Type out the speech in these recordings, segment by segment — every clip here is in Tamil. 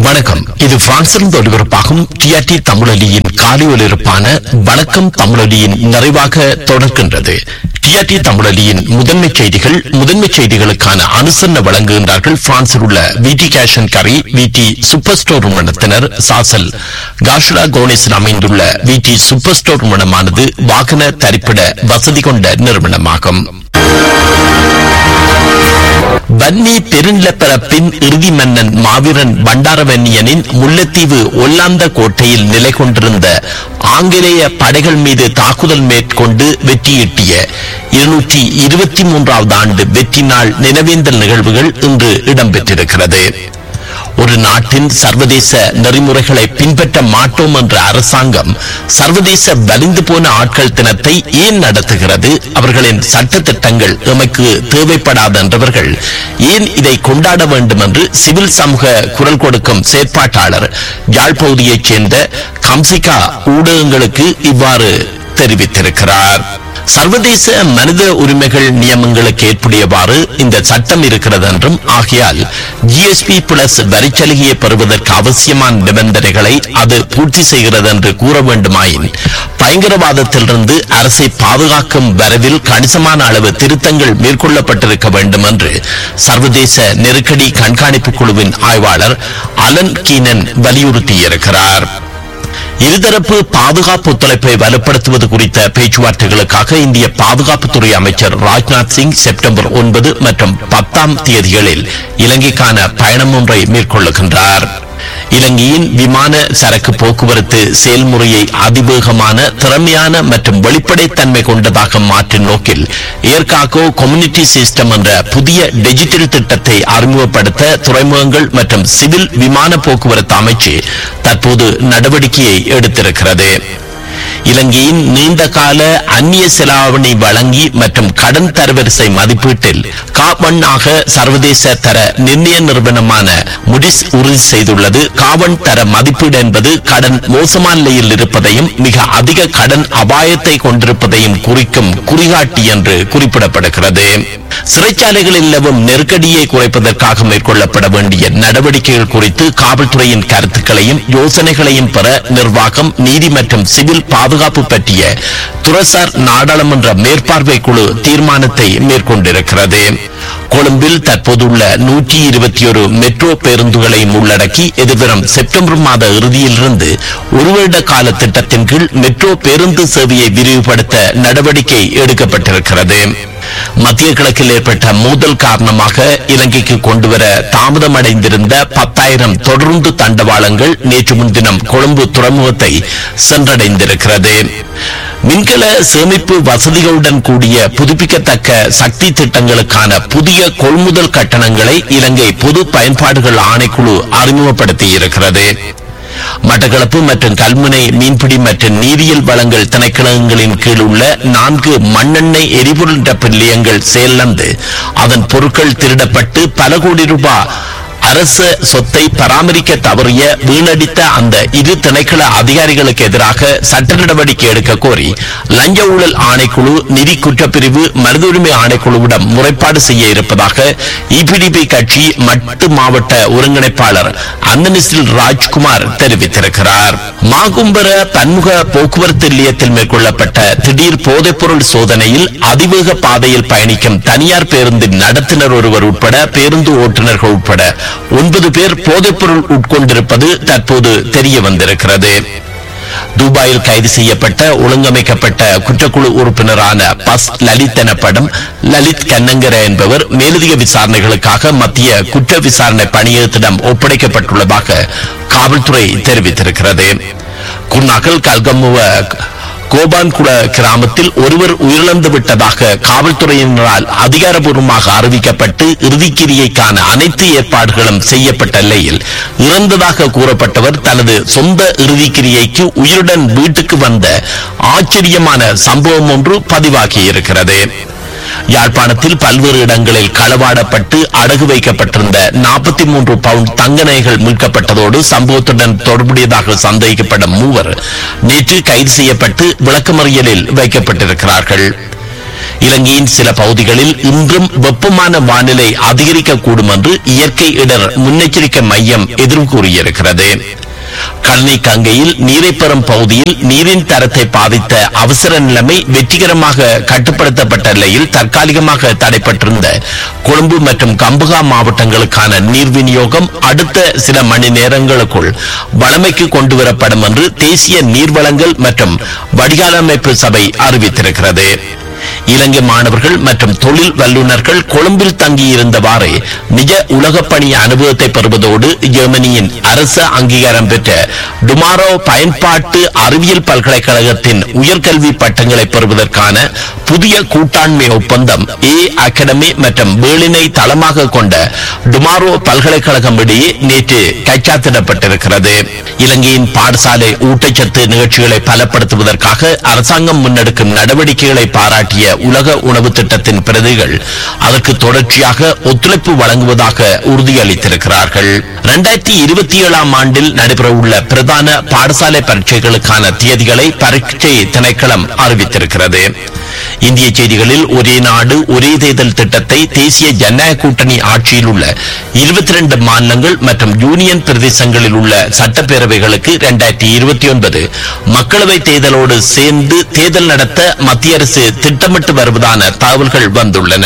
வணக்கம் இது பிரான்சிலிருந்து ஒலிபரப்பாகும் டிஆர்டி தமிழொலியின் காலை ஒலிபரப்பான வணக்கம் தமிழொலியின் நிறைவாக தொடர்கின்றது டிஆர்டி தமிழொலியின் முதன்மை செய்திகள் முதன்மை செய்திகளுக்கான அனுசரணை வழங்குகின்றார்கள் பிரான்சில் உள்ள விடி கேஷன் கரி விடி சூப்பர் ஸ்டோர் நிறுவனத்தினர் சாசல் காஷ்ரா கோனேஸில் அமைந்துள்ள விடி சூப்பர் ஸ்டோர் நிறுவனமானது வாகன தரிப்பிட வசதி கொண்ட நிறுவனமாகும் வன்னி பெருநிலப்பரப்பின் இறுதி மன்னன் மாவீரன் பண்டாரவன்னியனின் முல்லைத்தீவு ஒல்லாந்த கோட்டையில் நிலை கொண்டிருந்த ஆங்கிலேய படைகள் மீது தாக்குதல் மேற்கொண்டு வெற்றியீட்டிய இருநூற்றி இருபத்தி மூன்றாவது ஆண்டு வெற்றி நாள் நினைவேந்தல் நிகழ்வுகள் இன்று இடம்பெற்றிருக்கிறது ஒரு நாட்டின் சர்வதேச நெறிமுறைகளை பின்பற்ற மாட்டோம் என்ற அரசாங்கம் சர்வதேச வலிந்து போன ஆட்கள் தினத்தை ஏன் நடத்துகிறது அவர்களின் சட்ட திட்டங்கள் எமக்கு தேவைப்படாது என்றவர்கள் ஏன் இதை கொண்டாட வேண்டும் என்று சிவில் சமூக குரல் கொடுக்கும் செயற்பாட்டாளர் யாழ் பகுதியைச் சேர்ந்த கம்சிகா ஊடகங்களுக்கு இவ்வாறு தெரிவித்திருக்கிறார் சர்வதேச மனித உரிமைகள் நியமங்களுக்கு ஏற்புடையவாறு இந்த சட்டம் இருக்கிறது என்றும் ஆகையால் ஜிஎஸ்பி பிளஸ் வரிச்சலுகையை பெறுவதற்கு அவசியமான நிபந்தனைகளை அது பூர்த்தி செய்கிறது என்று கூற வேண்டுமாயின் பயங்கரவாதத்திலிருந்து அரசை பாதுகாக்கும் வரவில் கணிசமான அளவு திருத்தங்கள் மேற்கொள்ளப்பட்டிருக்க வேண்டும் என்று சர்வதேச நெருக்கடி கண்காணிப்பு குழுவின் ஆய்வாளர் அலன் கீனன் வலியுறுத்தியிருக்கிறார் இருதரப்பு பாதுகாப்பு ஒத்துழைப்பை வலுப்படுத்துவது குறித்த பேச்சுவார்த்தைகளுக்காக இந்திய பாதுகாப்புத்துறை அமைச்சர் ராஜ்நாத் சிங் செப்டம்பர் ஒன்பது மற்றும் பத்தாம் தேதிகளில் இலங்கைக்கான பயணம் ஒன்றை மேற்கொள்ளுகின்றார் இலங்கையின் விமான சரக்கு போக்குவரத்து செயல்முறையை அதிவேகமான திறமையான மற்றும் வெளிப்படைத்தன்மை கொண்டதாக மாற்றும் நோக்கில் ஏர்காகோ கம்யூனிட்டி சிஸ்டம் என்ற புதிய டிஜிட்டல் திட்டத்தை அறிமுகப்படுத்த துறைமுகங்கள் மற்றும் சிவில் விமான போக்குவரத்து அமைச்சு தற்போது நடவடிக்கையை எடுத்திருக்கிறது இலங்கையின் நீண்ட கால அந்நிய செலாவணி வழங்கி மற்றும் கடன் தரவரிசை மதிப்பீட்டில் காவண்ணாக சர்வதேச தர நிர்ணய நிறுவனமான முடிஸ் உறுதி செய்துள்ளது காவன் தர மதிப்பீடு என்பது கடன் மோசமான நிலையில் இருப்பதையும் மிக அதிக கடன் அபாயத்தை கொண்டிருப்பதையும் குறிக்கும் குறிகாட்டி என்று குறிப்பிடப்படுகிறது சிறைச்சாலைகளில் நிலவும் நெருக்கடியை குறைப்பதற்காக மேற்கொள்ளப்பட வேண்டிய நடவடிக்கைகள் குறித்து காவல்துறையின் கருத்துக்களையும் யோசனைகளையும் பெற நிர்வாகம் நீதி மற்றும் சிவில் பாதுகாப்பு பற்றிய துறசார் நாடாளுமன்ற மேற்பார்வை குழு தீர்மானத்தை மேற்கொண்டிருக்கிறது கொழும்பில் தற்போதுள்ள நூற்றி இருபத்தி ஒரு மெட்ரோ பேருந்துகளையும் உள்ளடக்கி எதிர்வரும் செப்டம்பர் மாத இறுதியிலிருந்து ஒரு வருட கால திட்டத்தின் கீழ் மெட்ரோ பேருந்து சேவையை விரிவுபடுத்த நடவடிக்கை எடுக்கப்பட்டிருக்கிறது மத்திய கிழக்கில் ஏற்பட்ட மோதல் காரணமாக இலங்கைக்கு கொண்டுவர தாமதமடைந்திருந்த பத்தாயிரம் தொடர்ந்து தண்டவாளங்கள் நேற்று முன்தினம் கொழும்பு துறைமுகத்தை சென்றடைந்திருக்கிறது மின்கல சேமிப்பு வசதிகளுடன் கூடிய புதுப்பிக்கத்தக்க சக்தி திட்டங்களுக்கான புதிய கொள்முதல் கட்டணங்களை இலங்கை பொது பயன்பாடுகள் ஆணைக்குழு அறிமுகப்படுத்தியிருக்கிறது மட்டக்களப்பு மற்றும் கல்முனை மீன்பிடி மற்றும் நீரியல் வளங்கள் திணைக்களங்களின் கீழ் உள்ள நான்கு மண்ணெண்ணெய் எரிபொருள் டப்பு நிலையங்கள் செயலிழந்து அதன் பொருட்கள் திருடப்பட்டு பல கோடி ரூபாய் அரச சொத்தை பராமரிக்க தவறிய வீணடித்த அந்த இரு திணைக்கள அதிகாரிகளுக்கு எதிராக சட்ட நடவடிக்கை எடுக்க கோரி லஞ்ச ஊழல் ஆணைக்குழு நிதி குற்றப்பிரிவு மனித உரிமை ஆணைக்குழுவிடம் முறைப்பாடு செய்ய இருப்பதாக இபிடிபி கட்சி மட்டு மாவட்ட ஒருங்கிணைப்பாளர் அந்தனிசில் ராஜ்குமார் தெரிவித்திருக்கிறார் மாகும்பர பன்முக போக்குவரத்து நிலையத்தில் மேற்கொள்ளப்பட்ட திடீர் போதைப்பொருள் சோதனையில் அதிவேக பாதையில் பயணிக்கும் தனியார் பேருந்தின் நடத்துனர் ஒருவர் உட்பட பேருந்து ஓட்டுநர்கள் உட்பட ஒன்பது பேர் போதைப்பொருள் உட்கொண்டிருப்பது தற்போது தெரிய வந்திருக்கிறது துபாயில் கைது செய்யப்பட்ட ஒழுங்கமைக்கப்பட்ட குற்றக்குழு உறுப்பினரான பஸ் லலித் எனப்படும் லலித் கண்ணங்கர என்பவர் மேலதிக விசாரணைகளுக்காக மத்திய குற்ற விசாரணை பணியகத்திடம் ஒப்படைக்கப்பட்டுள்ளதாக காவல்துறை தெரிவித்திருக்கிறது குர்நாகல் கல்கமுவ கோபான்குட கிராமத்தில் ஒருவர் உயிரிழந்து விட்டதாக காவல்துறையினரால் அதிகாரப்பூர்வமாக அறிவிக்கப்பட்டு இறுதிக்கிரியைக்கான அனைத்து ஏற்பாடுகளும் செய்யப்பட்ட நிலையில் இறந்ததாக கூறப்பட்டவர் தனது சொந்த இறுதிக்கிரியைக்கு உயிருடன் வீட்டுக்கு வந்த ஆச்சரியமான சம்பவம் ஒன்று பதிவாகியிருக்கிறது யாழ்ப்பாணத்தில் பல்வேறு இடங்களில் களவாடப்பட்டு அடகு வைக்கப்பட்டிருந்த நாற்பத்தி மூன்று பவுண்ட் தங்க நகைகள் மீட்கப்பட்டதோடு சம்பவத்துடன் தொடர்புடையதாக சந்தேகிக்கப்படும் மூவர் நேற்று கைது செய்யப்பட்டு விளக்கமறியலில் வைக்கப்பட்டிருக்கிறார்கள் இலங்கையின் சில பகுதிகளில் இன்றும் வெப்பமான வானிலை அதிகரிக்கக்கூடும் என்று இயற்கை இடர் முன்னெச்சரிக்கை மையம் எதிர்வு கூறியிருக்கிறது கல்லை கங்கையில் நீரை பெறும் பகுதியில் நீரின் தரத்தை பாதித்த அவசர நிலைமை வெற்றிகரமாக கட்டுப்படுத்தப்பட்ட நிலையில் தற்காலிகமாக தடைப்பட்டிருந்த கொழும்பு மற்றும் கம்புகா மாவட்டங்களுக்கான நீர் விநியோகம் அடுத்த சில மணி நேரங்களுக்குள் வளமைக்கு கொண்டு வரப்படும் என்று தேசிய நீர்வளங்கள் மற்றும் வடிகாலமைப்பு சபை அறிவித்திருக்கிறது இலங்கை மாணவர்கள் மற்றும் தொழில் வல்லுநர்கள் கொழும்பில் தங்கியிருந்தவாறே நிஜ உலகப் பணி அனுபவத்தை பெறுவதோடு ஜெர்மனியின் அரச அங்கீகாரம் பெற்ற டுமாரோ பயன்பாட்டு அறிவியல் பல்கலைக்கழகத்தின் உயர்கல்வி பட்டங்களை பெறுவதற்கான புதிய கூட்டாண்மை ஒப்பந்தம் ஏ அகாடமி மற்றும் பேர்லினை தளமாக கொண்ட டுமாரோ பல்கலைக்கழகம் இடையே நேற்று கைச்சாத்திடப்பட்டிருக்கிறது இலங்கையின் பாடசாலை ஊட்டச்சத்து நிகழ்ச்சிகளை பலப்படுத்துவதற்காக அரசாங்கம் முன்னெடுக்கும் நடவடிக்கைகளை பாராட்டிய உலக உணவு திட்டத்தின் பிரதிகள் அதற்கு தொடர்ச்சியாக ஒத்துழைப்பு வழங்குவதாக உறுதியளித்திருக்கிறார்கள் இரண்டாயிரத்தி இருபத்தி ஏழாம் ஆண்டில் நடைபெறவுள்ள பிரதான பாடசாலை பரீட்சைகளுக்கான தேதிகளை பரீட்சை திணைக்களம் அறிவித்திருக்கிறது இந்திய செய்திகளில் ஒரே நாடு ஒரே தேர்தல் திட்டத்தை தேசிய ஜனநாயக கூட்டணி ஆட்சியில் உள்ள இருபத்தி ரெண்டு மாநிலங்கள் மற்றும் யூனியன் பிரதேசங்களில் உள்ள சட்டப்பேரவைகளுக்கு இரண்டாயிரத்தி இருபத்தி ஒன்பது மக்களவை தேர்தலோடு சேர்ந்து தேர்தல் நடத்த மத்திய அரசு திட்டமிட்டு வருவதான தகவல்கள் வந்துள்ளன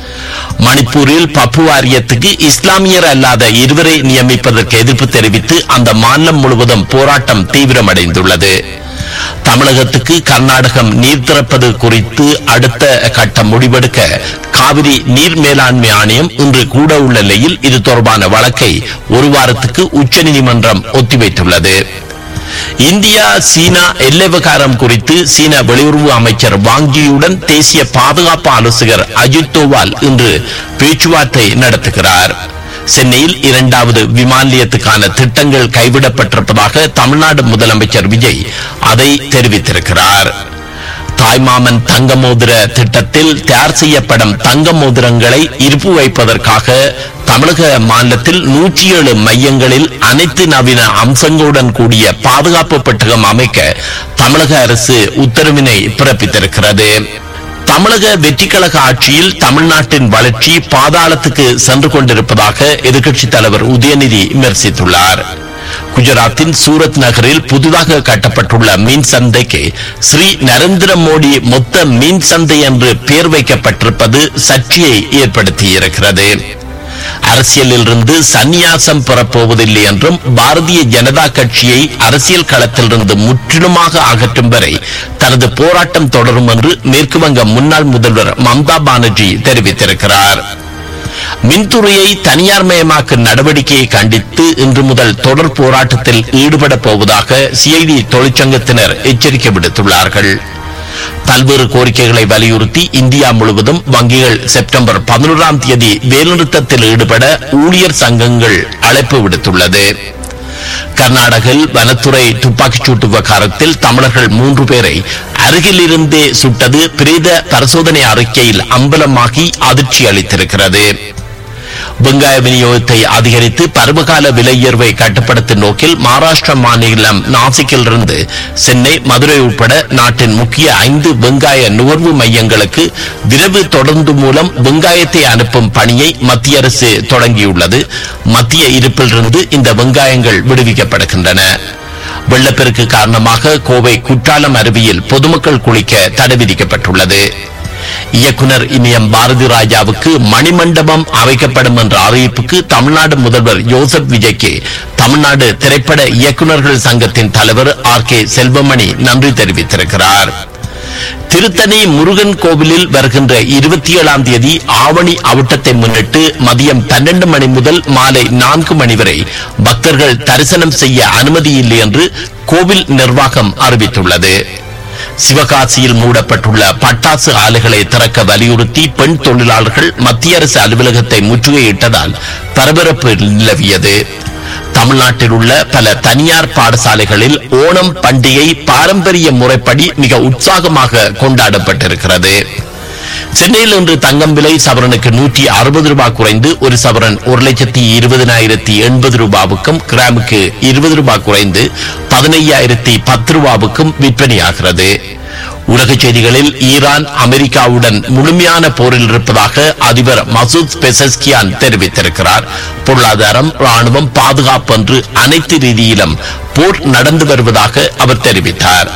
மணிப்பூரில் பப்பு வாரியத்துக்கு இஸ்லாமியர் அல்லாத இருவரை நியமிப்பதற்கு எதிர்ப்பு தெரிவித்து அந்த மாநிலம் முழுவதும் போராட்டம் தீவிரமடைந்துள்ளது தமிழகத்துக்கு கர்நாடகம் நீர் திறப்பது குறித்து அடுத்த கட்ட முடிவெடுக்க காவிரி நீர் மேலாண்மை ஆணையம் இன்று கூட உள்ள நிலையில் இது தொடர்பான வழக்கை ஒரு வாரத்துக்கு உச்சநீதிமன்றம் ஒத்திவைத்துள்ளது இந்தியா சீனா எல்லை விவகாரம் குறித்து சீன வெளியுறவு அமைச்சர் வாங்கியுடன் தேசிய பாதுகாப்பு ஆலோசகர் அஜித் தோவால் இன்று பேச்சுவார்த்தை நடத்துகிறார் சென்னையில் இரண்டாவது விமான நிலையத்துக்கான திட்டங்கள் கைவிடப்பட்டிருப்பதாக தமிழ்நாடு முதலமைச்சர் விஜய் அதை தெரிவித்திருக்கிறார் தாய்மாமன் தங்க மோதிர திட்டத்தில் தயார் செய்யப்படும் தங்க மோதிரங்களை இருப்பு வைப்பதற்காக தமிழக மாநிலத்தில் நூற்றி ஏழு மையங்களில் அனைத்து நவீன அம்சங்களுடன் கூடிய பாதுகாப்பு பெட்டகம் அமைக்க தமிழக அரசு உத்தரவினை பிறப்பித்திருக்கிறது தமிழக வெற்றிக்கழக ஆட்சியில் தமிழ்நாட்டின் வளர்ச்சி பாதாளத்துக்கு சென்று கொண்டிருப்பதாக எதிர்க்கட்சித் தலைவர் உதயநிதி விமர்சித்துள்ளார் குஜராத்தின் சூரத் நகரில் புதிதாக கட்டப்பட்டுள்ள மீன் சந்தைக்கு ஸ்ரீ நரேந்திர மோடி மொத்த மீன் சந்தை என்று பெயர் வைக்கப்பட்டிருப்பது சர்ச்சையை ஏற்படுத்தியிருக்கிறது அரசியலில் இருந்து சந்நியாசம் பெறப்போவதில்லை என்றும் பாரதிய ஜனதா கட்சியை அரசியல் களத்திலிருந்து முற்றிலுமாக அகற்றும் வரை தனது போராட்டம் தொடரும் என்று மேற்கு வங்க முன்னாள் முதல்வர் மம்தா பானர்ஜி தெரிவித்திருக்கிறார் மின்துறையை தனியார் மயமாக்கும் நடவடிக்கையை கண்டித்து இன்று முதல் தொடர் போராட்டத்தில் ஈடுபட போவதாக சிஐடி தொழிற்சங்கத்தினர் எச்சரிக்கை விடுத்துள்ளார்கள் பல்வேறு கோரிக்கைகளை வலியுறுத்தி இந்தியா முழுவதும் வங்கிகள் செப்டம்பர் பதினோராம் தேதி வேலைநிறுத்தத்தில் ஈடுபட ஊழியர் சங்கங்கள் அழைப்பு விடுத்துள்ளது கர்நாடகில் வனத்துறை துப்பாக்கிச் சூட்டு விவகாரத்தில் தமிழர்கள் மூன்று பேரை அருகில் இருந்தே சுட்டது பிரேத பரிசோதனை அறிக்கையில் அம்பலமாகி அதிர்ச்சி அளித்திருக்கிறது வெங்காய விநியோகத்தை அதிகரித்து பருவகால விலை உயர்வை கட்டுப்படுத்தும் நோக்கில் மகாராஷ்டிரா மாநிலம் நாசிக்கில் இருந்து சென்னை மதுரை உட்பட நாட்டின் முக்கிய ஐந்து வெங்காய நுகர்வு மையங்களுக்கு விரைவு தொடர்ந்து மூலம் வெங்காயத்தை அனுப்பும் பணியை மத்திய அரசு தொடங்கியுள்ளது மத்திய இருப்பிலிருந்து இந்த வெங்காயங்கள் விடுவிக்கப்படுகின்றன வெள்ளப்பெருக்கு காரணமாக கோவை குற்றாலம் அருவியில் பொதுமக்கள் குளிக்க தடை விதிக்கப்பட்டுள்ளது இயக்குனர் இமயம் பாரதி ராஜாவுக்கு மணிமண்டபம் அமைக்கப்படும் என்ற அறிவிப்புக்கு தமிழ்நாடு முதல்வர் யோசப் விஜய்க்கு தமிழ்நாடு திரைப்பட இயக்குனர்கள் சங்கத்தின் தலைவர் ஆர் கே செல்வமணி நன்றி தெரிவித்திருக்கிறார் திருத்தணி முருகன் கோவிலில் வருகின்ற இருபத்தி ஏழாம் தேதி ஆவணி அவிட்டத்தை முன்னிட்டு மதியம் பன்னெண்டு மணி முதல் மாலை நான்கு மணி வரை பக்தர்கள் தரிசனம் செய்ய அனுமதி இல்லை என்று கோவில் நிர்வாகம் அறிவித்துள்ளது சிவகாசியில் மூடப்பட்டுள்ள பட்டாசு ஆலைகளை திறக்க வலியுறுத்தி பெண் தொழிலாளர்கள் மத்திய அரசு அலுவலகத்தை முற்றுகையிட்டதால் பரபரப்பு நிலவியது தமிழ்நாட்டில் உள்ள பல தனியார் பாடசாலைகளில் ஓணம் பண்டிகை பாரம்பரிய முறைப்படி மிக உற்சாகமாக கொண்டாடப்பட்டிருக்கிறது சென்னையில் இன்று தங்கம் விலை சவரனுக்கு நூற்றி அறுபது ரூபாய் குறைந்து ஒரு சவரன் ஒரு லட்சத்தி இருபதனாயிரத்தி எண்பது ரூபாவுக்கும் கிராமுக்கு இருபது ரூபாய் குறைந்து பதினையாயிரத்தி பத்து ரூபாவுக்கும் விற்பனையாகிறது உலக செய்திகளில் ஈரான் அமெரிக்காவுடன் முழுமையான போரில் இருப்பதாக அதிபர் மசூத் பெசஸ்கியான் தெரிவித்திருக்கிறார் பொருளாதாரம் ராணுவம் பாதுகாப்பு என்று அனைத்து ரீதியிலும் போர் நடந்து வருவதாக அவர் தெரிவித்தார்